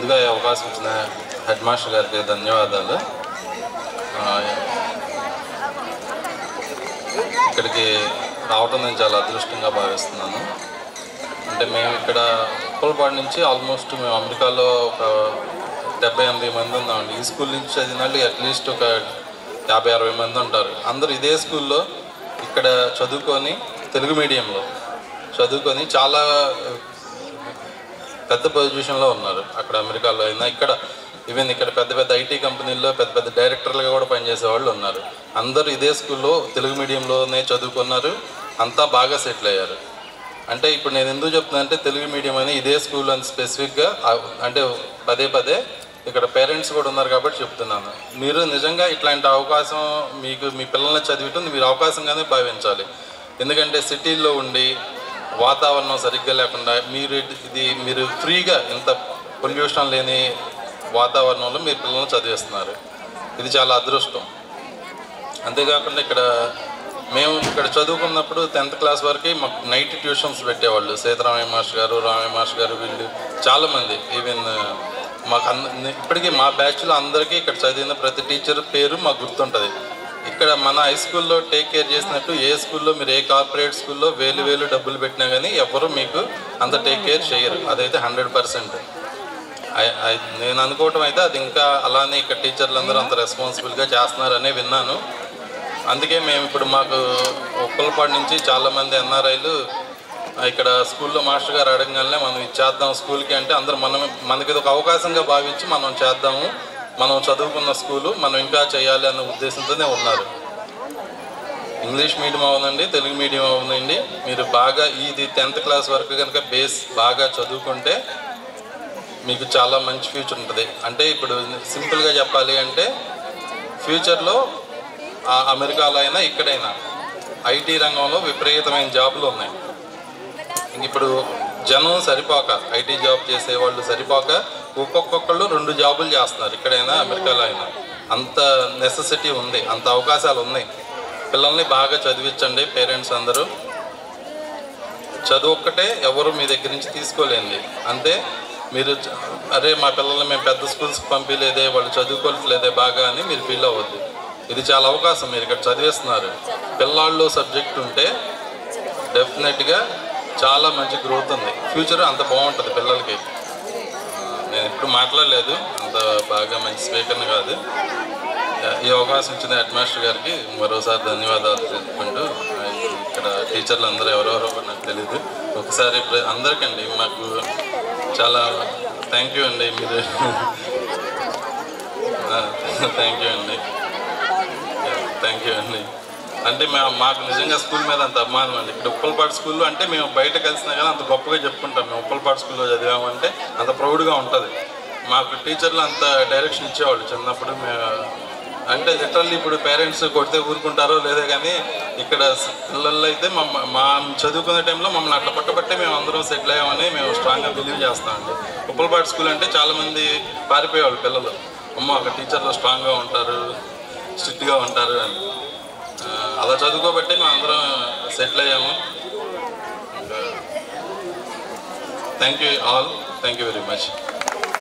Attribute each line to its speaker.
Speaker 1: ముందుగా ఈ అవకాశం ఇచ్చిన హెడ్ మాస్టర్ గారికి ధన్యవాదాలు ఆ, ఇక్కడికి రావటం నేను చాలా అదృష్టంగా భావిస్తున్నాను అంటే మేము ఇక్కడ ఉప్పలపాడు నుంచి ఆల్మోస్ట్ మేము అమెరికాలో ఒక డెబ్బై ఎనభై మంది ఉన్నామండి ఈ స్కూల్ నుంచి చదివిన వాళ్ళు అట్లీస్ట్ ఒక యాభై అరవై మంది ఉంటారు అందరూ ఇదే స్కూల్లో ఇక్కడ చదువుకొని తెలుగు మీడియంలో చదువుకొని చాలా పెద్ద పొజిషన్లో ఉన్నారు అక్కడ అమెరికాలో అయినా ఇక్కడ ఈవెన్ ఇక్కడ పెద్ద పెద్ద ఐటీ కంపెనీల్లో పెద్ద పెద్ద డైరెక్టర్లుగా కూడా పనిచేసే వాళ్ళు ఉన్నారు అందరూ ఇదే స్కూల్లో తెలుగు మీడియంలోనే చదువుకున్నారు అంతా బాగా సెటిల్ అయ్యారు అంటే ఇప్పుడు నేను ఎందుకు చెప్తున్నా అంటే తెలుగు మీడియం అని ఇదే స్కూల్ అని స్పెసిఫిక్గా ఆ- అంటే పదే పదే ఇక్కడ పేరెంట్స్ కూడా ఉన్నారు కాబట్టి చెప్తున్నాను మీరు నిజంగా ఇట్లాంటి అవకాశం మీకు మీ పిల్లల్ని చదివితే మీరు అవకాశంగానే భావించాలి ఎందుకంటే సిటీల్లో ఉండి వాతావరణం సరిగ్గా లేకుండా మీరు ఇది మీరు ఫ్రీగా ఇంత పొల్యూషన్ లేని వాతావరణంలో మీ పిల్లల్ని చదివిస్తున్నారు ఇది చాలా అదృష్టం అంతేకాకుండా ఇక్కడ మేము ఇక్కడ చదువుకున్నప్పుడు టెన్త్ క్లాస్ వరకు మాకు నైట్ ట్యూషన్స్ పెట్టేవాళ్ళు సీతారామయ్య మాస్టర్ గారు రామయ్య మాస్టర్ గారు వీళ్ళు చాలామంది ఈవెన్ మాకు అంద ఇప్పటికీ మా బ్యాచ్లో అందరికీ ఇక్కడ చదివిన ప్రతి టీచర్ పేరు మాకు గుర్తుంటుంది ఇక్కడ మన హై స్కూల్లో టేక్ కేర్ చేసినట్టు ఏ స్కూల్లో మీరు ఏ కార్పొరేట్ స్కూల్లో వేలు వేలు డబ్బులు పెట్టినా కానీ ఎవరు మీకు అంత టేక్ కేర్ చేయరు అదైతే హండ్రెడ్ పర్సెంట్ ఐ- ఐ- నేను అనుకోవటం అయితే అది ఇంకా అలానే ఇక్కడ టీచర్లు అందరూ అంత రెస్పాన్సిబుల్గా చేస్తున్నారనే విన్నాను అందుకే మేము ఇప్పుడు మాకు ఉప్పలపాడు నుంచి చాలామంది ఎన్ఆర్ఐలు ఇక్కడ స్కూల్లో మాస్టర్ గారు అడగగానే మనం ఇది చేద్దాం స్కూల్కి అంటే అందరూ మనం మనకి ఇది ఒక అవకాశంగా భావించి మనం చేద్దాము మనం చదువుకున్న స్కూలు మనం ఇంకా చేయాలి అన్న ఉద్దేశంతోనే ఉన్నారు ఇంగ్లీష్ మీడియం అవునండి తెలుగు మీడియం అవునండి మీరు బాగా ఇది టెన్త్ క్లాస్ వరకు కనుక బేస్ బాగా చదువుకుంటే మీకు చాలా మంచి ఫ్యూచర్ ఉంటుంది అంటే ఇప్పుడు సింపుల్గా చెప్పాలి అంటే ఫ్యూచర్లో ఆ అమెరికాలో అయినా ఇక్కడైనా ఐటీ రంగంలో విపరీతమైన జాబులు ఉన్నాయి ఇంక ఇప్పుడు జనం సరిపోక ఐటీ జాబ్ చేసే వాళ్ళు సరిపోక ఒక్కొక్కళ్ళు రెండు జాబులు చేస్తున్నారు ఇక్కడైనా అమెరికాలో అయినా అంత నెసెసిటీ ఉంది అంత అవకాశాలు ఉన్నాయి పిల్లల్ని బాగా చదివించండి పేరెంట్స్ అందరూ చదువు ఒక్కటే ఎవరు మీ దగ్గర నుంచి తీసుకోలేంది అంతే మీరు చ- అరే మా పిల్లల్ని మేము పెద్ద స్కూల్స్కి పంపించలేదే వాళ్ళు చదువుకోవట్లేదే బాగా అని మీరు ఫీల్ అవ్వద్దు ఇది చాలా అవకాశం మీరు ఇక్కడ చదివేస్తున్నారు పిల్లాళ్ళు సబ్జెక్ట్ ఉంటే డెఫినెట్గా చాలా మంచి గ్రోత్ ఉంది ఫ్యూచర్ అంత బాగుంటుంది పిల్లలకి ఆ, నేను ఇప్పుడు మాట్లాడలేదు అంత బాగా మంచి స్పీకర్ని కాదు ఈ అవకాశం ఇచ్చిన హెడ్ మాస్టర్ గారికి మరోసారి ధన్యవాదాలు తెలుపుకుంటూ ఆ, ఇక్కడ టీచర్లు అందరూ ఎవరెవరో నాకు తెలియదు ఒకసారి ప్ర- అందరికండి మాకు చాలా థ్యాంక్ యూ అండి మీరు థ్యాంక్ యూ అండి థ్యాంక్ యూ అండి అంటే మేము మాకు నిజంగా స్కూల్ మీద అంత అభిమానం అండి ఇక్కడ ఉప్పలపాటు స్కూల్లో అంటే మేము బయట కలిసినా కానీ అంత గొప్పగా చెప్పుకుంటాం మేము ఉప్పలపాటు స్కూల్లో చదివామంటే అంత ప్రౌడ్గా ఉంటుంది మాకు టీచర్లు అంత డైరెక్షన్ ఇచ్చేవాళ్ళు చిన్నప్పుడు మేము అంటే లిటరల్లీ ఇప్పుడు పేరెంట్స్ కొడితే ఊరుకుంటారో లేదో కానీ ఇక్కడ స- పిల్లలు అయితే మమ్మ మా చదువుకునే టైంలో మమ్మల్ని అట్లా పట్టబట్టే మేము అందరం సెటిల్ అయ్యామని మేము స్ట్రాంగ్గా బిలీవ్ చేస్తామండి ఉప్పలపాటు స్కూల్ అంటే చాలామంది పారిపోయేవాళ్ళు పిల్లలు అమ్మ అక్కడ టీచర్లు స్ట్రాంగ్గా ఉంటారు స్ట్రిక్ట్గా ఉంటారు అని ఆ, అలా చదువుకోబట్టి మేము అందరం సెటిల్ అయ్యాము thank you all thank you very much